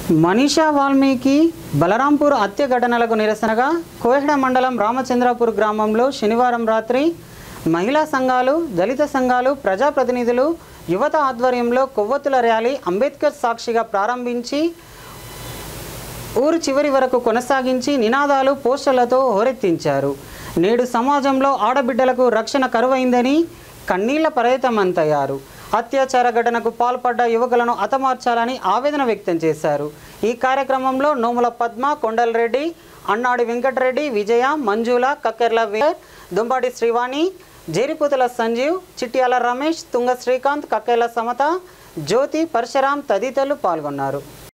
మనీషా వాల్మీకి బలరాంపూర్ హత్య ఘటనలకు నిరసనగా కోహెడ మండలం రామచంద్రాపూర్ గ్రామంలో శనివారం రాత్రి మహిళా సంఘాలు దళిత సంఘాలు ప్రజాప్రతినిధులు యువత ఆధ్వర్యంలో కొవ్వొత్తుల ర్యాలీ అంబేద్కర్ సాక్షిగా ప్రారంభించి ఊరు చివరి వరకు కొనసాగించి నినాదాలు పోస్టర్లతో హోరెత్తించారు నేడు సమాజంలో ఆడబిడ్డలకు రక్షణ కరువైందని కన్నీళ్ల పర్యతమంతయ్యారు అత్యాచార ఘటనకు పాల్పడ్డ యువకులను హతమార్చాలని ఆవేదన వ్యక్తం చేశారు ఈ కార్యక్రమంలో నోముల పద్మ కొండలరెడ్డి అన్నాడి వెంకటరెడ్డి విజయ మంజుల కక్కెర్ల వీర్ దుంబాడి శ్రీవాణి జేరిపుతుల సంజీవ్ చిట్యాల రమేష్ తుంగ శ్రీకాంత్ కక్కెర్ల సమత జ్యోతి పరశురాం తదితరులు పాల్గొన్నారు